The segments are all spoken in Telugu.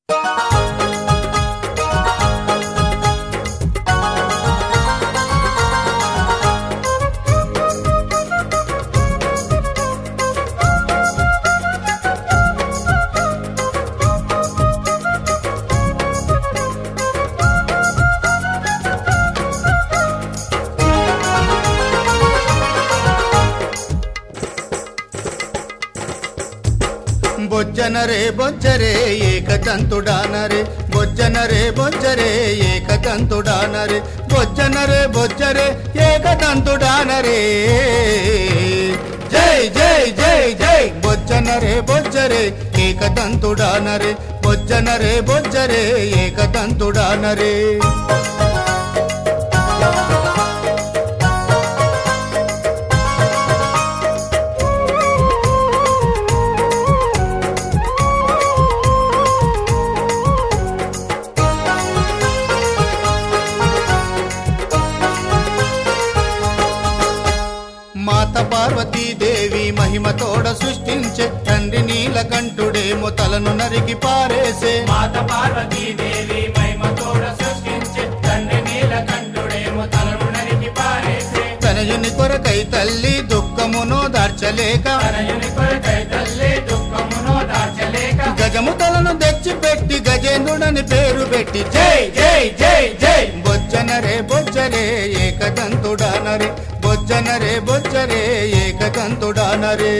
బొజ్జనరే బొజ్జరే ఏకదంతుడానరే బొజ్జనరే బొజ్జరే ఏకదంతుడానరే బొజ్జనరే బొజ్జరే ఏకదంతుడానరే జై జై జై జై బొజ్జనరే బొజ్జరే ఏకదంతుడానరే బొజ్జనరే బొజ్జరే ఏకదంతుడానరే మాత పార్వతీదేవి మహిమతోడ సృష్టించే తండ్రి నీలకంఠుడేమో తలను నరికి పారేసే మాత పార్వతీదేవి మహిమతోడ సృష్టించే తండ్రి నీలకంఠుడేమో తలను నరికి పారేసే తనయుని కొరకై తల్లి దుఃఖమును దార్చలేక తనయుని కొరకై తల్లి దుఃఖమును దాచలేక గజము తలను తెచ్చిపెట్టి గజేంద్రుడని పేరు పెట్టి జై జై జై జై బొజ్జనరే బొజ్జరే ఏకదంతుడానరే బొజ్జనరే బొజ్జరే ఏకదంతుడానరే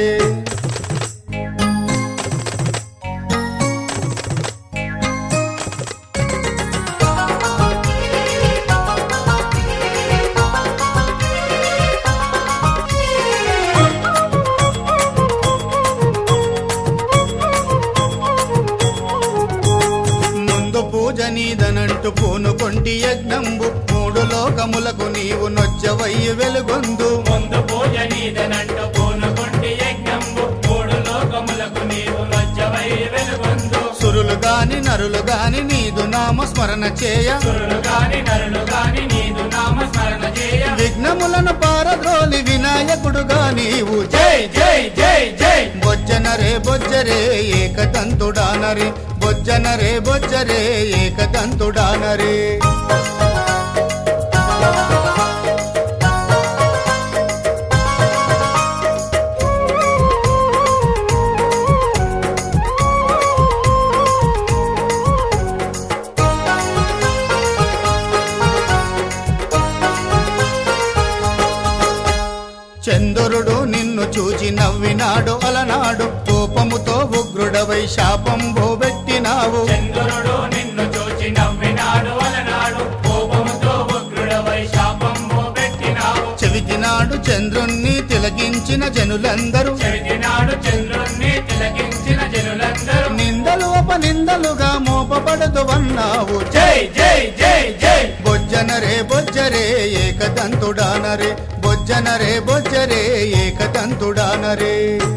ముందు పూజ నీదనంటూ పూనుకొంటి యజ్ఞంబు మూడు లోకములకు నీవు నొచ్చవయ్యి వెలుగొందు ముందు పూజ నీదనంటూ పూనుకొంటి యజ్ఞంబు మూడు లోకములకు నీవు లజ్జవై వెలుగొందు సురులు గాని నరులు గాని నీదు నామ స్మరణ చేయ సురులు గాని నరులు గాని నీదు నామ స్మరణ చేయ విఘ్నములను పారద్రోలి వినాయకుడుగా నీవు జై జై జై జై బొజ్జనరే బొజ్జరే ఏకదంతుడానరే బొజ్జనరే బొజ్జరే ఏకదంతుడానరే చంద్రుడు నిన్ను చూచి నవ్వినాడు అలనాడు కోపముతో ఉగ్రుడవై శాపం బోబెట్టినావు చంద్రుడు నిన్ను చూచి నవ్వినాడు అలనాడు కోపముతో ఉగ్రుడవై శాపం పెట్టినావు చెవిటినాడు చంద్రుణ్ణి తిలకించిన జనులందరూ చెవిటినాడు చంద్రుణ్ణి తిలకించిన జనులందరూ నిందలు అపనిందలుగా మోపబడదు అన్నావు జై జై జై జై బొజ్జనరే బొజ్జరే ఏకదంతుడానరే బొజ్జనరే బొజ్జరే ఏకదంతుడానరే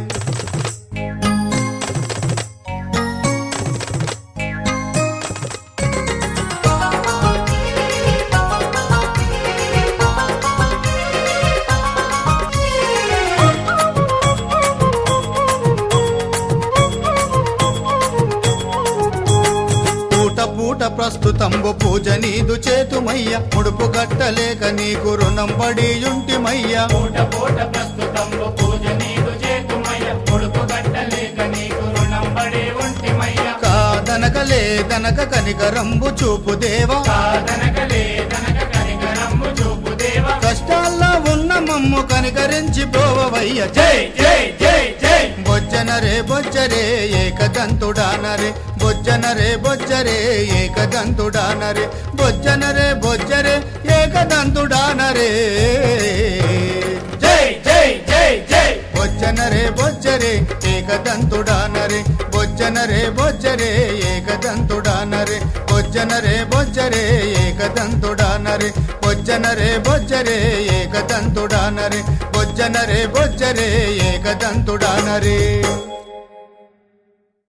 పూట పూట ప్రస్తుతంబు పూజ నీదు చేతుమయ్య ముడుపు గట్టలేక నీకు రుణం పడి యుంటిమయ్య పూట పూట ప్రస్తుతంబు పూజ నీదు చేతుమయ్య పొడుపు గట్టలేక నీకు రుణం పడి ఉంటిమయ్య కాదనక లేదనక కనికరంబు చూపు దేవా కాదనక లేదనక కనికరమ్ము చూపు దేవ కష్టాల్లో ఉన్న మమ్ము కనికరించి పోవయ్య జై జై జై జై బొజ్జనరే బొజ్జరే ఏకదంతుడానరే బొజ్జనరే బొజ్జరే ఏకదంతుడానరే బొజ్జనరే బొజ్జరే ఏకదంతుడానరే జై జై జై జై బొజ్జనరే బొజ్జరే ఏకదంతుడానరే బొజ్జనరే బొజ్జరే ఏకదంతుడానరే బొజ్జనరే బొజ్జరే ఏకదంతుడానరే బొజ్జనరే బొజ్జరే ఏకదంతుడానరే బొజ్జనరే బొజ్జరే ఏకదంతుడానరే